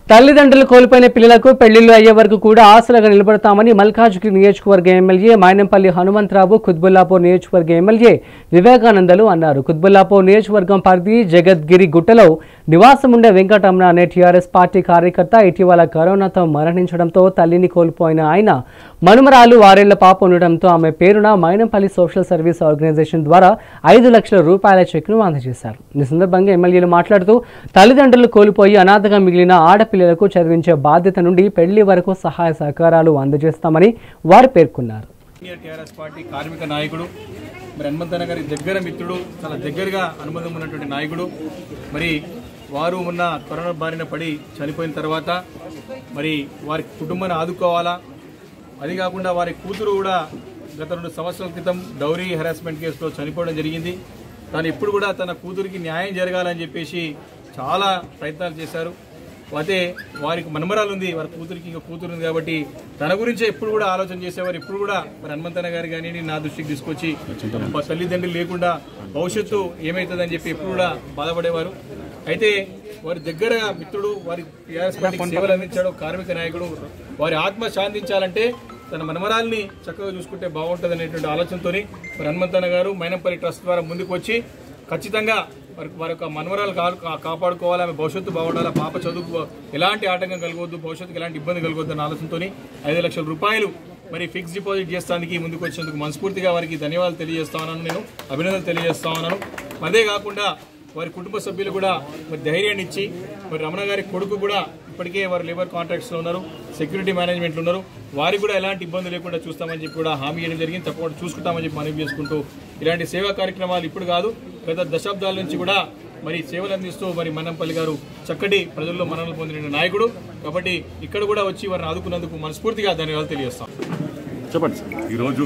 తల్లిదండ్రులు కోల్పోయిన పిల్లలకు పెళ్లిళ్లు అయ్యే వరకు కూడా ఆశలుగా నిలబడతామని మల్కాజ్గిరి నియోజకవర్గ ఎమ్మెల్యే మైనంపల్లి హనుమంతరావు కుత్బుల్లాపూర్ నియోజకవర్గ ఎమ్మెల్యే వివేకానందలు అన్నారు కుత్బుల్లాపూర్ నియోజకవర్గం పరిధి జగద్గిరి గుట్టలో నివాసం ఉండే వెంకటరమణ అనే టీఆర్ఎస్ పార్టీ కార్యకర్త ఇటీవల కరోనాతో మరణించడంతో తల్లిని కోల్పోయిన ఆయన మనుమరాలు వారేళ్ల పాప ఉండడంతో ఆమె పేరున మైనంపల్లి సోషల్ సర్వీస్ ఆర్గనైజేషన్ ద్వారా ఐదు లక్షల రూపాయల చెక్ను అందజేశారు ఈ సందర్భంగా ఎమ్మెల్యేలు మాట్లాడుతూ తల్లిదండ్రులు కోల్పోయి అనాథగా మిగిలిన ఆడపిల్లలకు చదివించే బాధ్యత నుండి పెళ్లి వరకు సహాయ సహకారాలు అందజేస్తామని వారు పేర్కొన్నారు సీనియర్ టీఆర్ఎస్ పార్టీ కార్మిక నాయకుడు మరి హనుమంతన్న గారి దగ్గర మిత్రుడు చాలా దగ్గరగా అనుబంధం ఉన్నటువంటి నాయకుడు మరి వారు మొన్న కరోనా బారిన పడి చనిపోయిన తర్వాత మరి వారి కుటుంబాన్ని ఆదుకోవాలా అది కాకుండా వారి కూతురు కూడా గత రెండు సంవత్సరాల క్రితం డౌరీ హెరాస్మెంట్ కేసులో చనిపోవడం జరిగింది తాను ఎప్పుడు కూడా తన కూతురికి న్యాయం జరగాలని చెప్పేసి చాలా ప్రయత్నాలు చేశారు అయితే వారికి మనమరాలు ఉంది వారి కూతురికి ఇంకా కూతురు ఉంది కాబట్టి తన గురించే ఎప్పుడు కూడా ఆలోచన చేసేవారు ఇప్పుడు కూడా మరి హనుమంతన్న గారు కానీ నా దృష్టికి తీసుకొచ్చి మా తల్లిదండ్రులు లేకుండా భవిష్యత్తు ఏమవుతుందని చెప్పి ఎప్పుడు కూడా బాధపడేవారు అయితే వారి దగ్గర మిత్రుడు వారి టీఆర్ఎస్ పార్టీకి సేవలు అందించాడు కార్మిక నాయకుడు వారి ఆత్మ శాంతించాలంటే తన మనమరాల్ని చక్కగా చూసుకుంటే బాగుంటుంది అనేటువంటి ఆలోచనతోని మరి హనుమంతన్న గారు మైనంపల్లి ట్రస్ట్ ద్వారా ముందుకు వచ్చి ఖచ్చితంగా వారి వారి యొక్క మనవరాలు కా- కా- కాపాడుకోవాలి ఆమె భవిష్యత్తు బాగుండాలి పాప చదువుకు ఎలాంటి ఆటంకం కలగవద్దు భవిష్యత్తుకు ఎలాంటి ఇబ్బంది కలగవద్దు అన్న ఆలోచనతోని ఐదు లక్షల రూపాయలు మరి ఫిక్స్ డిపాజిట్ చేస్తానికి ముందుకు వచ్చినందుకు మనస్ఫూర్తిగా వారికి ధన్యవాదాలు తెలియజేస్తా ఉన్నాను నేను అభినందనలు తెలియజేస్తా ఉన్నాను అదే కాకుండా వారి కుటుంబ సభ్యులు కూడా మరి ధైర్యాన్ని ఇచ్చి మరి రమణ గారి కొడుకు కూడా ఇప్పటికే వారు లేబర్ కాంట్రాక్ట్స్లో ఉన్నారు సెక్యూరిటీ మేనేజ్మెంట్లో ఉన్నారు వారికి కూడా ఎలాంటి ఇబ్బంది లేకుండా చూస్తామని చెప్పి కూడా హామీ ఇవ్వడం జరిగింది తప్పకుండా చూసుకుంటామని చెప్పి మనవి చేసుకుంటూ ఇలాంటి సేవా కార్యక్రమాలు ఇప్పుడు కాదు గత దశాబ్దాల నుంచి కూడా మరి సేవలు అందిస్తూ మరి మన్నంపల్లి గారు చక్కటి ప్రజల్లో మన్ననలు పొందిన నాయకుడు కాబట్టి ఇక్కడ కూడా వచ్చి వారిని ఆదుకున్నందుకు మనస్ఫూర్తిగా ధన్యవాదాలు తెలియజేస్తాం చెప్పండి సార్ ఈరోజు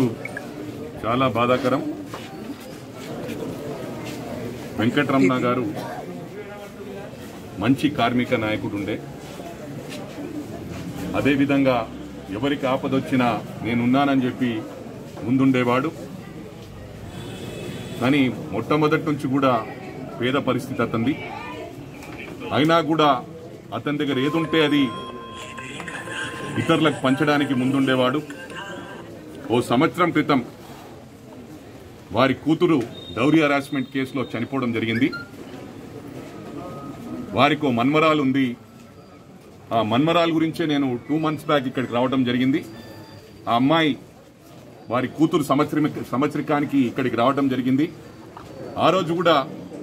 చాలా బాధాకరం వెంకటరమణ గారు మంచి కార్మిక నాయకుడు ఉండే అదేవిధంగా ఎవరికి ఆపదొచ్చినా నేనున్నానని చెప్పి ముందుండేవాడు కానీ మొట్టమొదటి నుంచి కూడా పేద పరిస్థితి అతంది అయినా కూడా అతని దగ్గర ఏదుంటే అది ఇతరులకు పంచడానికి ముందుండేవాడు ఓ సంవత్సరం క్రితం వారి కూతురు డౌరీ హరాస్మెంట్ కేసులో చనిపోవడం జరిగింది వారికి ఓ మన్మరాలు ఉంది ఆ మన్మరాలు గురించే నేను టూ మంత్స్ బ్యాక్ ఇక్కడికి రావడం జరిగింది ఆ అమ్మాయి వారి కూతురు సంవత్సరం సంవత్సరికానికి ఇక్కడికి రావడం జరిగింది ఆ రోజు కూడా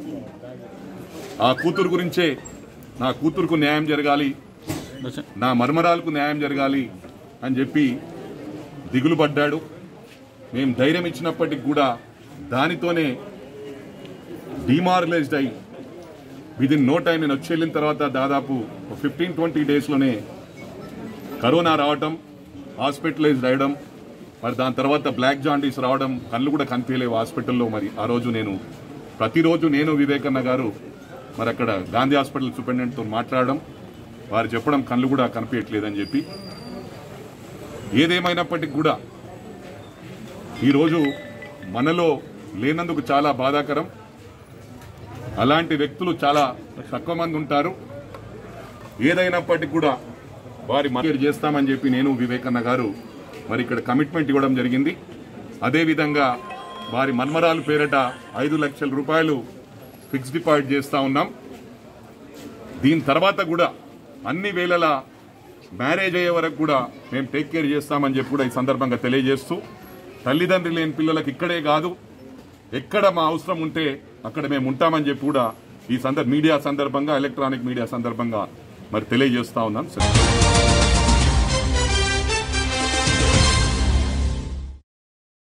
ఆ కూతురు గురించే నా కూతురుకు న్యాయం జరగాలి నా మర్మరాలకు న్యాయం జరగాలి అని చెప్పి దిగులు పడ్డాడు మేము ధైర్యం ఇచ్చినప్పటికి కూడా దానితోనే డిమారలైజ్డ్ అయి విదిన్ నో టైం నేను వచ్చి వెళ్ళిన తర్వాత దాదాపు ఫిఫ్టీన్ ట్వంటీ డేస్లోనే కరోనా రావటం హాస్పిటలైజ్డ్ అయ్యడం మరి దాని తర్వాత బ్లాక్ జాండీస్ రావడం కళ్ళు కూడా కనిపించలేవు హాస్పిటల్లో మరి ఆ రోజు నేను ప్రతిరోజు నేను వివేకన్న గారు మరి అక్కడ గాంధీ హాస్పిటల్ సూపరింటెండెంట్తో మాట్లాడడం వారు చెప్పడం కళ్ళు కూడా కనిపించట్లేదని చెప్పి ఏదేమైనప్పటికీ కూడా ఈరోజు మనలో లేనందుకు చాలా బాధాకరం అలాంటి వ్యక్తులు చాలా తక్కువ మంది ఉంటారు ఏదైనప్పటికీ కూడా వారి మద్దతు చేస్తామని చెప్పి నేను వివేకన్న గారు మరి ఇక్కడ కమిట్మెంట్ ఇవ్వడం జరిగింది అదేవిధంగా వారి మన్మరాలు పేరట ఐదు లక్షల రూపాయలు ఫిక్స్ డిపాజిట్ చేస్తా ఉన్నాం దీని తర్వాత కూడా అన్ని వేళలా మ్యారేజ్ అయ్యే వరకు కూడా మేము టేక్ కేర్ చేస్తామని చెప్పి కూడా ఈ సందర్భంగా తెలియజేస్తూ తల్లిదండ్రులు లేని పిల్లలకు ఇక్కడే కాదు ఎక్కడ మా అవసరం ఉంటే అక్కడ మేము ఉంటామని చెప్పి కూడా ఈ సందర్భ మీడియా సందర్భంగా ఎలక్ట్రానిక్ మీడియా సందర్భంగా మరి తెలియజేస్తా ఉన్నాం